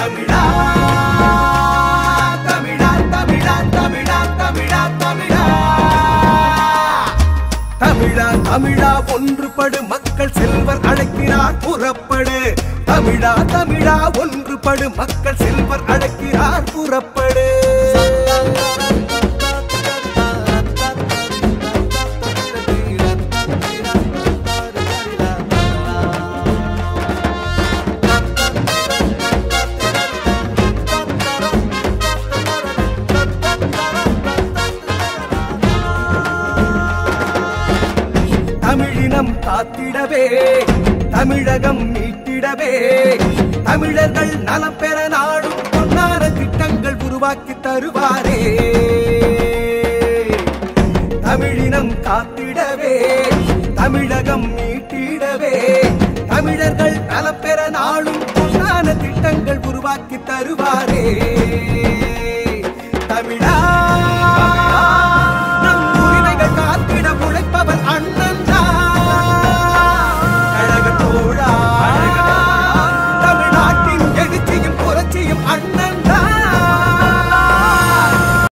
தமிழா தமிழா தமிழா தமிழா தமிழா தமிழா தமிழா தமிழா ஒன்றுபடு மக்கள் செல்வர் அழைக்கிறார் புறப்படு தமிழா தமிழா ஒன்றுபடு மக்கள் செல்வர் அழைக்கிறார் புறப்படு தமிழினம் காத்திடவே தமிழகம் மீட்டிடவே தமிழர்கள் நலம் பெற நாடும் பொன்னான திட்டங்கள் உருவாக்கி தருவாரே தமிழினம் காத்திடவே தமிழகம் மீட்டிடவே தமிழர்கள் நலம் பெற நாளும் பொன்னான திட்டங்கள் உருவாக்கி தருவாரே